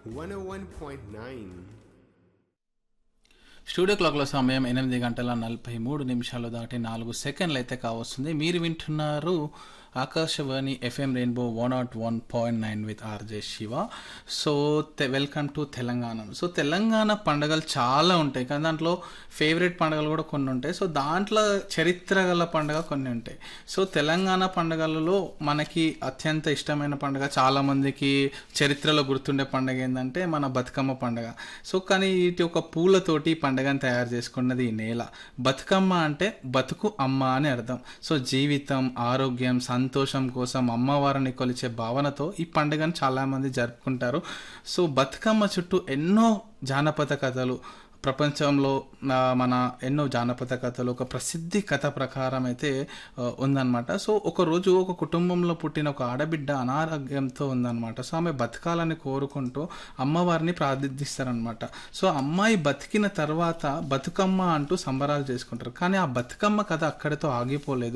101.9 studio క్లాక్లో సమయం ఎనిమిది గంటల నలభై మూడు నిమిషాలు దాటి నాలుగు సెకండ్లు అయితే కావస్తుంది మీరు వింటున్నారు Akashvani F M rainbow one not one point nine with RJ Shiva so తె welcome to Telangana so Telangana పండుగలు చాలా ఉంటాయి కానీ దాంట్లో ఫేవరెట్ పండుగలు కూడా కొన్ని ఉంటాయి సో దాంట్లో చరిత్ర గల పండుగ కొన్ని ఉంటాయి సో తెలంగాణ పండుగలలో మనకి అత్యంత ఇష్టమైన పండుగ చాలామందికి చరిత్రలో గుర్తుండే పండుగ ఏంటంటే మన బతుకమ్మ పండుగ సో కానీ ఇటు ఒక పూలతోటి ఈ పండుగను తయారు చేసుకున్నది ఈ నేల బతుకమ్మ అంటే బతుకు అమ్మ అని అర్థం సో జీవితం ఆరోగ్యం సంతోషం కోసం అమ్మవారిని కొలిచే భావనతో ఈ పండుగను చాలామంది జరుపుకుంటారు సో బతుకమ్మ చుట్టూ ఎన్నో జానపద కథలు ప్రపంచంలో ఆ, మన ఎన్నో జానపద కథలు ఒక ప్రసిద్ధి కథ ప్రకారం అయితే ఆ, ఉందన్నమాట సో ఒక రోజు ఒక కుటుంబంలో పుట్టిన ఒక ఆడబిడ్డ అనారోగ్యంతో ఉందన్నమాట సో ఆమె బతకాలని కోరుకుంటూ అమ్మవారిని ప్రార్థిస్తారనమాట సో అమ్మాయి బతికిన తర్వాత బతుకమ్మ అంటూ సంబరాలు చేసుకుంటారు కానీ ఆ బతుకమ్మ కథ అక్కడితో ఆగిపోలేదు